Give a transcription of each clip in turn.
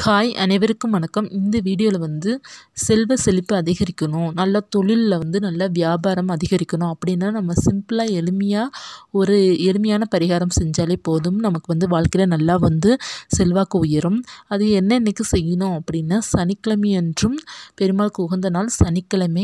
hi அனைவருக்கும் வணக்கம் இந்த வீடியோவில் வந்து செல்வ செழிப்பு அதிகரிக்கணும் நல்ல தொழிலில் வந்து நல்ல வியாபாரம் அதிகரிக்கணும் அப்படின்னா நம்ம சிம்பிளாக எளிமையாக ஒரு எளிமையான பரிகாரம் செஞ்சாலே போதும் நமக்கு வந்து வாழ்க்கையில் நல்லா வந்து செல்வாக்கு உயரும் அது என்ன இன்னைக்கு செய்யணும் அப்படின்னா சனிக்கிழமை அன்றும் பெருமாளுக்கு உகந்த நாள் சனிக்கிழமை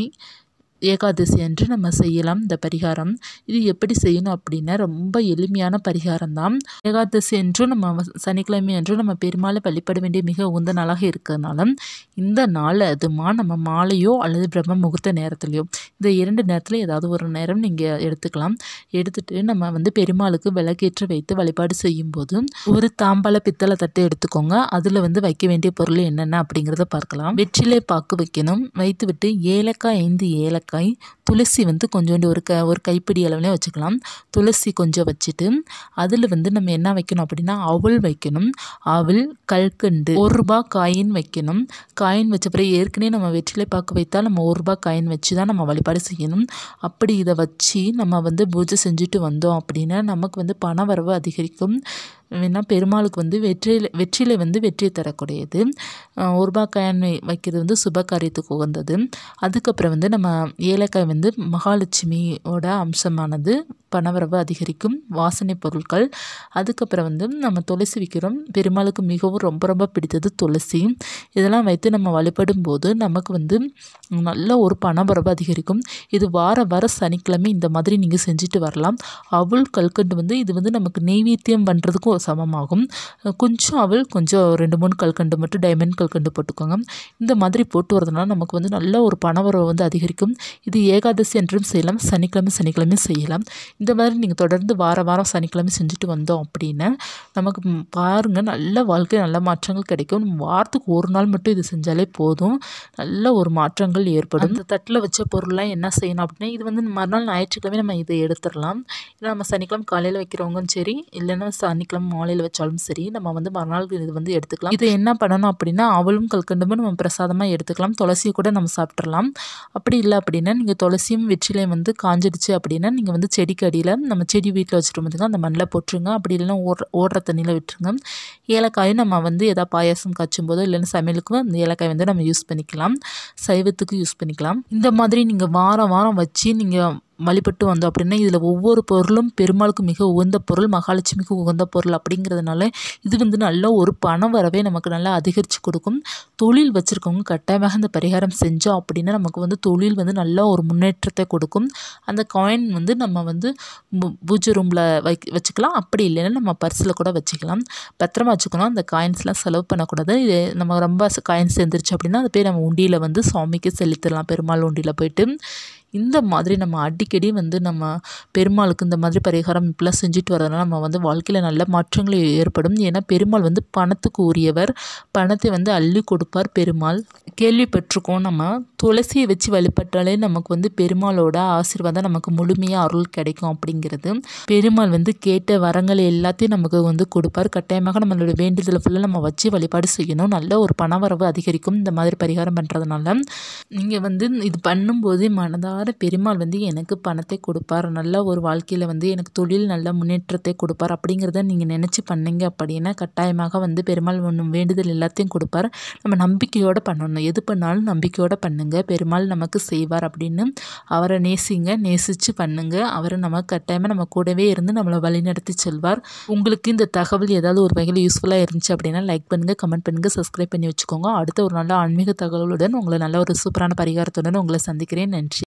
ஏகாதசி அன்று நம்ம செய்யலாம் இந்த பரிகாரம் இது எப்படி செய்யணும் அப்படின்னா ரொம்ப எளிமையான பரிகாரம் தான் ஏகாதசி அன்றும் நம்ம வ- சனிக்கிழமை அன்றும் நம்ம பெருமாளை வழிபட வேண்டிய மிக உகந்த நாளாக இருக்கிறதுனால இந்த நாள் அதுமா நம்ம மாலையோ அல்லது பிரம்ம முகூர்த்த நேரத்துலையோ இந்த இரண்டு நேரத்தில் ஏதாவது ஒரு நேரம் நீங்கள் எடுத்துக்கலாம் எடுத்துட்டு நம்ம வந்து பெருமாளுக்கு விளக்கேற்ற வைத்து வழிபாடு செய்யும்போது ஒரு தாம்பாள பித்தளை தட்டு எடுத்துக்கோங்க அதில் வந்து வைக்க வேண்டிய பொருள் என்னென்ன அப்படிங்கிறத பார்க்கலாம் வெற்றிலை பாக்கு வைக்கணும் வைத்து விட்டு ஏலக்காய் ஐந்து ஏலக்காய் துளசி வந்து கொஞ்சோண்டு ஒரு க ஒரு கைப்பிடி அளவுலேயே வச்சுக்கலாம் துளசி கொஞ்சம் வச்சுட்டு அதில் வந்து நம்ம என்ன வைக்கணும் அப்படின்னா அவல் வைக்கணும் அவல் கல்கண்டு ஒரு ரூபாய் காயின் வைக்கணும் காயின் வச்ச பிறகு ஏற்கனவே நம்ம வெற்றிலை பாக்கு வைத்தால் நம்ம ஒரு ரூபாய் காயின் வச்சு தான் நம்ம வழிபாடு செய்யணும் அப்படி இதை வச்சு நம்ம வந்து பூஜை செஞ்சுட்டு வந்தோம் அப்படின்னா நமக்கு வந்து பண வரவு அதிகரிக்கும் வேணா பெருமாளுக்கு வந்து வெற்றிலை வெற்றிலை வந்து வெற்றி தரக்கூடியது அஹ் ஒரு ரூபாய் காயின் வை- வைக்கிறது வந்து சுப காரியத்துக்கு உகந்தது அதுக்கப்புறம் வந்து நம்ம ஏலக்காய் வந்து மகாலட்சுமியோட அம்சமானது பணவரவு அதிகரிக்கும் வாசனை பொருட்கள் அதுக்கப்புறம் வந்து நம்ம துளசி விற்கிறோம் பெருமாளுக்கு மிகவும் ரொம்ப ரொம்ப பிடித்தது துளசி இதெல்லாம் வைத்து நம்ம வழிபடும் போது நமக்கு வந்து நல்ல ஒரு பணவரவு அதிகரிக்கும் இது வார வார சனிக்கிழமை இந்த மாதிரி நீங்கள் செஞ்சுட்டு வரலாம் அவள் கல்கண்டு வந்து இது வந்து நமக்கு நெய்வேத்தியம் பண்ணுறதுக்கும் ஒரு சமமாகும் அஹ் கொஞ்சம் அவள் கொஞ்சம் ரெண்டு மூணு கல்கண்டு மட்டும் டைமண்ட் கல்கண்டு போட்டுக்கோங்க இந்த மாதிரி போட்டு வரதுனால நமக்கு வந்து நல்ல ஒரு பணவரவு வந்து அதிகரிக்கும் இது ஏகாதசி என்றும் செய்யலாம் சனிக்கிழமை சனிக்கிழமை செய்யலாம் இந்த மாதிரி நீங்கள் தொடர்ந்து வார வாரம் சனிக்கிழமை செஞ்சுட்டு வந்தோம் அப்படின்னா நமக்கு ம், பாருங்க நல்ல வாழ்க்கை நல்ல மாற்றங்கள் கிடைக்கும் நம்ம வாரத்துக்கு ஒரு நாள் மட்டும் இது செஞ்சாலே போதும் நல்ல ஒரு மாற்றங்கள் ஏற்படும் அந்த தட்டில் வச்ச பொருள்லாம் என்ன செய்யணும் அப்படின்னா இது வந்து மறுநாள் ஞாயிற்றுக்கிழமை நம்ம இதை எடுத்துடலாம் இல்லை நம்ம சனிக்கிழமை காலையில் வைக்கிறவங்களும் சரி இல்லைன்னா சனிக்கிழமை மாலையில் வச்சாலும் சரி நம்ம வந்து மறுநாள் இது வந்து எடுத்துக்கலாம் இது என்ன பண்ணணும் அப்படின்னா அவளும் கல்கண்டுமே நம்ம பிரசாதமாக எடுத்துக்கலாம் துளசியை கூட நம்ம சாப்பிட்றலாம் அப்படி இல்லை அப்படின்னா நீங்கள் துளசியும் வெற்றிலையும் வந்து காஞ்சிடுச்சு அப்படின்னா நீங்கள் வந்து செடிக்கு அடியில் நம்ம செடி வீட்டில் வச்சுட்டு வந்துங்க அந்த மண்ணில் போட்டுருங்க அப்படி இல்லைன்னா ஓடுற ஓடுற தண்ணியில் விட்டுருங்க ஏலக்காயும் நம்ம வந்து எதாவது பாயாசம் காய்ச்சும் போதோ இல்லைன்னா சமையலுக்கும் அந்த ஏலக்காய் வந்து நம்ம யூஸ் பண்ணிக்கலாம் சைவத்துக்கு யூஸ் பண்ணிக்கலாம் இந்த மாதிரி நீங்கள் வாரம் வாரம் வச்சு நீங்கள் வழிபட்டு வந்தோம் அப்படின்னா இதில் ஒவ்வொரு பொருளும் பெருமாளுக்கு மிக உகந்த பொருள் மகாலட்சுமிக்கு உகந்த பொருள் அப்படிங்கிறதுனால இது வந்து நல்ல ஒரு பண வரவே நமக்கு நல்லா அதிகரித்து கொடுக்கும் தொழில் வச்சுருக்கவங்க கட்டாயமாக இந்த பரிகாரம் செஞ்சோம் அப்படின்னா நமக்கு வந்து தொழில் வந்து நல்ல ஒரு முன்னேற்றத்தை கொடுக்கும் அந்த காயின் வந்து நம்ம வந்து பூ- பூஜை ரூமில் வை வச்சுக்கலாம் அப்படி இல்லைன்னா நம்ம பர்ஸில் கூட வச்சுக்கலாம் பத்திரமா வச்சுக்கணும் அந்த காயின்ஸ்லாம் செலவு பண்ணக்கூடாது இது நம்ம ரொம்ப காயின்ஸ் சேர்ந்துருச்சு அப்படின்னா அது போய் நம்ம உண்டியில் வந்து சுவாமிக்கு செலுத்திடலாம் பெருமாள் உண்டியில் போயிட்டு இந்த மாதிரி நம்ம அடிக்கடி வந்து நம்ம பெருமாளுக்கு இந்த மாதிரி பரிகாரம் இப்படிலாம் செஞ்சுட்டு வரதுனால நம்ம வந்து வாழ்க்கையில் நல்ல மாற்றங்கள் ஏற்படும் ஏன்னா பெருமாள் வந்து பணத்துக்கு உரியவர் பணத்தை வந்து அள்ளி கொடுப்பார் பெருமாள் கேள்விப்பட்டிருக்கோம் நம்ம துளசியை வச்சு வழிபட்டாலே நமக்கு வந்து பெருமாளோட ஆசீர்வாதம் நமக்கு முழுமையாக அருள் கிடைக்கும் அப்படிங்கிறது பெருமாள் வந்து கேட்ட வரங்களை எல்லாத்தையும் நமக்கு வந்து கொடுப்பார் கட்டாயமாக நம்மளோட வேண்டுதலை ஃபுல்லாக நம்ம வச்சு வழிபாடு செய்யணும் நல்ல ஒரு பணவரவு அதிகரிக்கும் இந்த மாதிரி பரிகாரம் பண்ணுறதுனால நீங்கள் வந்து இது பண்ணும்போதே மனதார பெருமாள் வந்து எனக்கு பணத்தை கொடுப்பார் நல்ல ஒரு வாழ்க்கையில் வந்து எனக்கு தொழில் நல்ல முன்னேற்றத்தை கொடுப்பார் அப்படிங்கிறத நீங்கள் நினச்சி பண்ணீங்க அப்படின்னா கட்டாயமாக வந்து பெருமாள் ஒன்று வேண்டுதல் எல்லாத்தையும் கொடுப்பார் நம்ம நம்பிக்கையோடு பண்ணணும் எது பண்ணாலும் நம்பிக்கையோடு பண்ணுங்க பெருமாள் நமக்கு செய்வார் அப்படின்னு அவரை நேசிங்க நேசித்து பண்ணுங்க அவரை நமக்கு கட்டாயமாக நம்ம கூடவே இருந்து நம்மளை வழிநடத்தி செல்வார் உங்களுக்கு இந்த தகவல் ஏதாவது ஒரு வகையில் யூஸ்ஃபுல்லாக இருந்துச்சு அப்படின்னா லைக் பண்ணுங்கள் கமெண்ட் பண்ணுங்கள் சப்ஸ்கிரைப் பண்ணி வச்சுக்கோங்க அடுத்த ஒரு நல்ல ஆன்மீக தகவலுடன் உங்களை நல்ல ஒரு சூப்பரான பரிகாரத்துடன் உங்களை சந்திக்கிறேன் நன்றி